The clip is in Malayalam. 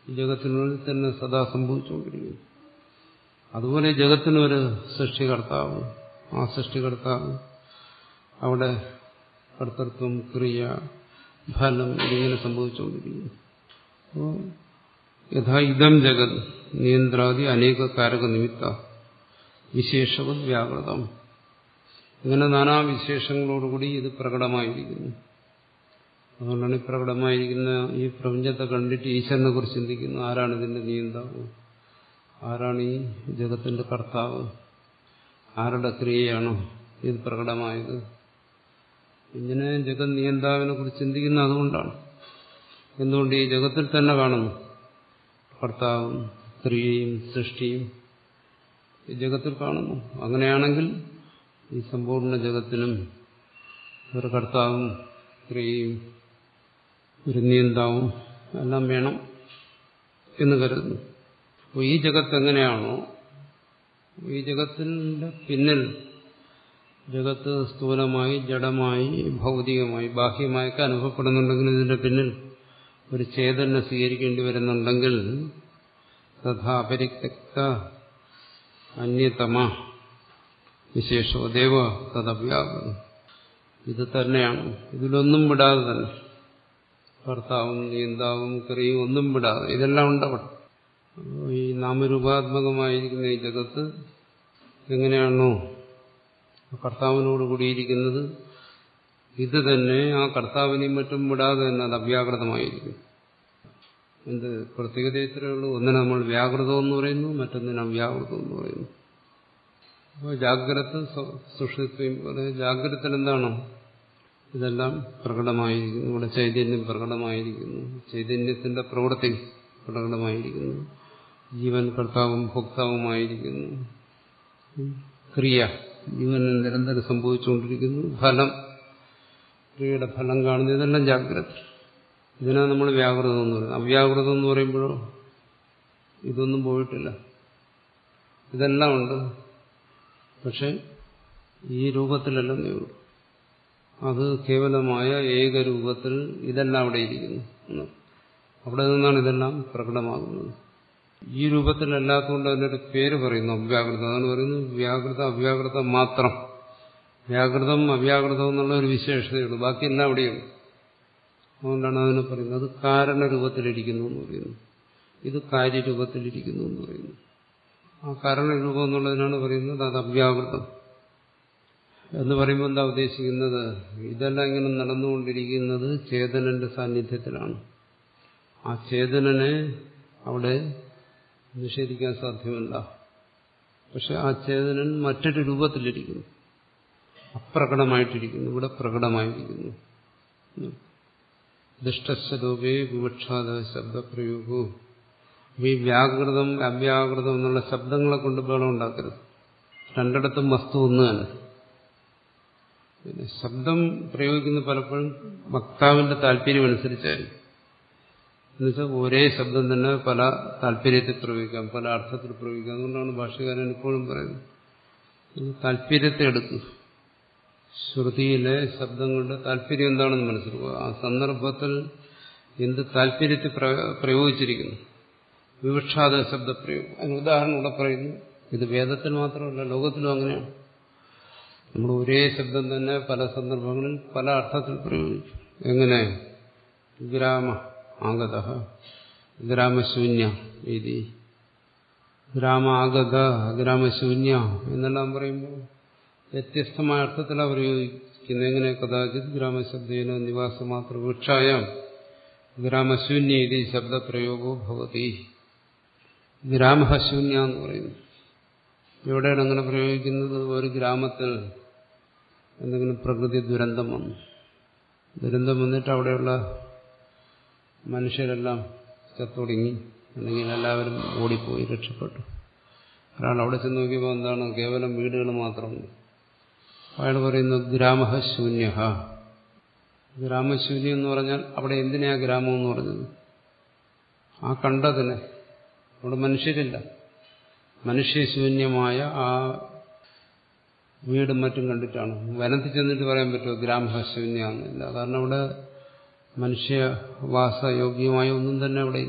ഈ ജഗത്തിനുള്ളിൽ തന്നെ സദാ സംഭവിച്ചുകൊണ്ടിരിക്കുന്നു അതുപോലെ ജഗത്തിനൊരു സൃഷ്ടികർത്താവ് ആ സൃഷ്ടികർത്താവ് അവിടെ കർത്തൃത്വം ക്രിയ ഫലം ഇതിങ്ങനെ സംഭവിച്ചുകൊണ്ടിരിക്കുന്നു അപ്പോൾ യഥാ ഇതം ജഗത് നിയന്ത്രാദി അനേക കാരക നിമിത്ത വിശേഷവും വ്യാകൃതം ഇങ്ങനെ നാനാ വിശേഷങ്ങളോടുകൂടി ഇത് പ്രകടമായിരിക്കുന്നു അതുകൊണ്ടാണ് ഈ പ്രകടമായിരിക്കുന്ന ഈ പ്രപഞ്ചത്തെ കണ്ടിട്ട് ഈശ്വരനെ കുറിച്ച് ചിന്തിക്കുന്നു ആരാണ് ഇതിന്റെ നിയന്താവ് ആരാണ് ഈ ജഗത്തിന്റെ കർത്താവ് ആരുടെ ക്രിയയാണ് ഇത് പ്രകടമായത് ഇങ്ങനെ ജഗത് നിയന്താവിനെ കുറിച്ച് ചിന്തിക്കുന്ന അതുകൊണ്ടാണ് എന്തുകൊണ്ട് ഈ ജഗത്തിൽ തന്നെ കാണുന്നു കർത്താവും ക്രിയയും സൃഷ്ടിയും ഈ ജഗത്തിൽ കാണുന്നു അങ്ങനെയാണെങ്കിൽ ഈ സമ്പൂർണ്ണ ജഗത്തിനും ഒരു കർത്താവും ക്രിയയും ഒരു നിയന്താവും എല്ലാം വേണം എന്ന് കരുതുന്നു അപ്പോൾ ഈ ജഗത്ത് എങ്ങനെയാണോ ഈ ജഗത്തിന്റെ പിന്നിൽ ജഗത്ത് സ്ഥൂലമായി ജഡമായി ഭൗതികമായി ബാഹ്യമായൊക്കെ അനുഭവപ്പെടുന്നുണ്ടെങ്കിൽ ഇതിന്റെ പിന്നിൽ ഒരു ചേതനെ സ്വീകരിക്കേണ്ടി വരുന്നുണ്ടെങ്കിൽ തഥാ അപരിക്ത അന്യതമ വിശേഷോ ദേവ തദവ്യാപനം ഇത് തന്നെയാണ് ഇതിലൊന്നും വിടാതെ തന്നെ ഭർത്താവും നിയന്താവും ക്രിയയും ഒന്നും വിടാതെ ഇതെല്ലാം ഉണ്ടവിടെ ഈ നാമരൂപാത്മകമായിരിക്കുന്ന ഈ ജഗത്ത് എങ്ങനെയാണോ കർത്താവിനോട് കൂടിയിരിക്കുന്നത് ഇത് തന്നെ ആ കർത്താവിനെയും മറ്റും വിടാതെ തന്നെ അത് അവ്യാകൃതമായിരിക്കും എന്ത് പ്രത്യേകത ഇത്രയേ ഉള്ളൂ ഒന്നിനെ നമ്മൾ വ്യാകൃതം എന്ന് പറയുന്നു മറ്റൊന്നിനെ അവ്യാകൃതം എന്ന് പറയുന്നു അപ്പോൾ ജാഗ്രത സുഷിത്വം പോലെ ജാഗ്രതത്തിൽ എന്താണ് ഇതെല്ലാം പ്രകടമായിരിക്കുന്നു ഇവിടെ ചൈതന്യം പ്രകടമായിരിക്കുന്നു ചൈതന്യത്തിന്റെ പ്രവൃത്തി പ്രകടമായിരിക്കുന്നു ജീവൻ കർത്താവും ഭോക്താവുമായിരിക്കുന്നു ക്രിയ ജീവന് നിരന്തരം സംഭവിച്ചുകൊണ്ടിരിക്കുന്നു ഫലം ക്രിയയുടെ ഫലം കാണുന്നത് ഇതെല്ലാം ജാഗ്രത ഇതിനാണ് നമ്മൾ വ്യാകൃതം എന്ന് പറയുന്നത് അവ്യാകൃതം എന്ന് പറയുമ്പോഴോ ഇതൊന്നും പോയിട്ടില്ല ഇതെല്ലാം ഉണ്ട് പക്ഷെ ഈ രൂപത്തിലല്ലെന്നേ ഉള്ളൂ അത് കേവലമായ ഏകരൂപത്തിൽ ഇതെല്ലാം അവിടെ ഇരിക്കുന്നു എന്ന്. അവിടെ നിന്നാണ് ഇതെല്ലാം പ്രകടമാകുന്നത് ഈ രൂപത്തിലല്ലാത്തതുകൊണ്ട് അതിനൊരു പേര് പറയുന്നു അവ്യാകൃതം അതാണ് പറയുന്നത് വ്യാകൃത അവ്യാകൃതം മാത്രം വ്യാകൃതം അവ്യാകൃതം എന്നുള്ള ഒരു വിശേഷതയുള്ളൂ ബാക്കിയെല്ലാം അവിടെയുണ്ട് അതുകൊണ്ടാണ് അതിനെ പറയുന്നത് അത് കാരണരൂപത്തിലിരിക്കുന്നു എന്ന് പറയുന്നു ഇത് കാര്യരൂപത്തിലിരിക്കുന്നു എന്ന് പറയുന്നു ആ കാരണരൂപം എന്നുള്ളതിനാണ് പറയുന്നത് അത് അവ്യാകൃതം എന്ന് പറയുമ്പോൾ എന്താ ഉദ്ദേശിക്കുന്നത് ഇതെല്ലാം ഇങ്ങനെ നടന്നുകൊണ്ടിരിക്കുന്നത് ചേതനന്റെ സാന്നിധ്യത്തിലാണ് ആ ചേതനനെ അവിടെ നിഷേധിക്കാൻ സാധ്യമല്ല പക്ഷെ ആ ചേതനൻ മറ്റൊരു രൂപത്തിലിരിക്കുന്നു അപ്രകടമായിട്ടിരിക്കുന്നു ഇവിടെ പ്രകടമായിരിക്കുന്നു ദുഷ്ടസ്വരൂപേ വിവക്ഷാത ശബ്ദപ്രയോഗവും ഈ വ്യാകൃതം അവ്യാകൃതം എന്നുള്ള ശബ്ദങ്ങളെ കൊണ്ട് ബഹളം ഉണ്ടാക്കരുത് രണ്ടിടത്തും വസ്തു ഒന്ന് തന്നെ പിന്നെ ശബ്ദം പ്രയോഗിക്കുന്ന പലപ്പോഴും വക്താവിന്റെ താല്പര്യം അനുസരിച്ചായിരിക്കും എന്നുവെച്ചാൽ ഒരേ ശബ്ദം തന്നെ പല താല്പര്യത്തിൽ പ്രയോഗിക്കാം പല അർത്ഥത്തിൽ പ്രയോഗിക്കാം അതുകൊണ്ടാണ് ഭാഷകാരൻ എപ്പോഴും പറയുന്നത് താല്പര്യത്തെ എടുക്കുക ശ്രുതിയിലെ ശബ്ദങ്ങളുടെ താല്പര്യം എന്താണെന്ന് മനസ്സിലാക്കുക ആ സന്ദർഭത്തിൽ എന്ത് താല്പര്യത്തിൽ പ്രയോഗിച്ചിരിക്കുന്നു വിവക്ഷാത ശബ്ദപ്രയോഗം അതിന് ഉദാഹരണം ഇവിടെ പറയുന്നു ഇത് വേദത്തിൽ മാത്രമല്ല ലോകത്തിലും അങ്ങനെയാണ് നമ്മൾ ഒരേ ശബ്ദം തന്നെ പല സന്ദർഭങ്ങളിൽ പല അർത്ഥത്തിൽ പ്രയോഗിച്ചു എങ്ങനെ ഗ്രാമ ആഗത ഗ്രാമശൂന്യ രീതി ഗ്രാമാഗത ഗ്രാമശൂന്യ എന്നെല്ലാം പറയുമ്പോൾ വ്യത്യസ്തമായ അർത്ഥത്തിലാണ് പ്രയോഗിക്കുന്നത് എങ്ങനെ കഥാചിത് ഗ്രാമശബ്ദേന നിവാസമാത്ര വൃക്ഷായം ഗ്രാമശൂന്യ ഇത് ശബ്ദപ്രയോഗോ ഭവതി ഗ്രാമശൂന്യ എന്ന് പറയുന്നു എവിടെയാണ് അങ്ങനെ പ്രയോഗിക്കുന്നത് ഒരു ഗ്രാമത്തിൽ എന്തെങ്കിലും പ്രകൃതി ദുരന്തം വന്നു ദുരന്തം വന്നിട്ട് അവിടെയുള്ള മനുഷ്യരെല്ലാം ചത്തൊടുങ്ങി അല്ലെങ്കിൽ എല്ലാവരും ഓടിപ്പോയി രക്ഷപ്പെട്ടു ഒരാൾ അവിടെ ചെന്ന് നോക്കിയപ്പോൾ എന്താണ് കേവലം വീടുകൾ മാത്രമുണ്ട് അയാൾ പറയുന്നു ഗ്രാമശൂന്യ ഗ്രാമശൂന്യം എന്ന് പറഞ്ഞാൽ അവിടെ എന്തിനാ ഗ്രാമം എന്ന് പറഞ്ഞത് ആ കണ്ടതിന് അവിടെ മനുഷ്യരില്ല മനുഷ്യശൂന്യമായ ആ വീടും മറ്റും കണ്ടിട്ടാണ് വനത്തിൽ ചെന്നിട്ട് പറയാൻ പറ്റുമോ ഗ്രാമശൂന്യാന്നില്ല കാരണം അവിടെ മനുഷ്യവാസയോഗ്യമായ ഒന്നും തന്നെ അവിടെ